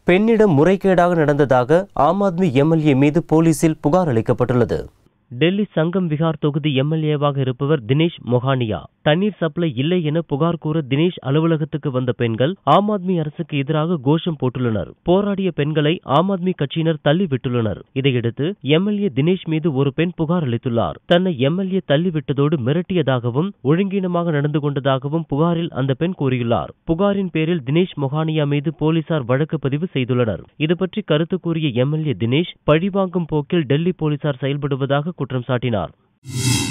பெண்ணிடம் முறைகேடாக நடந்ததாக ஆம் ஆத்மி எம்எல்ஏ மீது போலீசில் புகார் அளிக்கப்பட்டுள்ளது டெல்லி சங்கம் விகார் தொகுதி எம்எல்ஏவாக இருப்பவர் தினேஷ் மொஹானியா தண்ணீர் சப்ளை இல்லை என புகார் கூற தினேஷ் அலுவலகத்துக்கு வந்த பெண்கள் ஆம் ஆத்மி அரசுக்கு எதிராக கோஷம் போட்டுள்ளனர் போராடிய பெண்களை ஆம் ஆத்மி கட்சியினர் தள்ளிவிட்டுள்ளனர் இதையடுத்து எம்எல்ஏ தினேஷ் மீது ஒரு பெண் புகார் அளித்துள்ளார் தன்னை எம்எல்ஏ தள்ளிவிட்டதோடு மிரட்டியதாகவும் ஒழுங்கீனமாக நடந்து கொண்டதாகவும் புகாரில் அந்த பெண் கூறியுள்ளார் புகாரின் பேரில் தினேஷ் மொஹானியா மீது போலீசார் வழக்கு பதிவு செய்துள்ளனர் இதுபற்றி கருத்து கூறிய எம்எல்ஏ தினேஷ் பழிவாங்கும் போக்கில் டெல்லி போலீசார் செயல்படுவதாக குற்றம் சாட்டினார்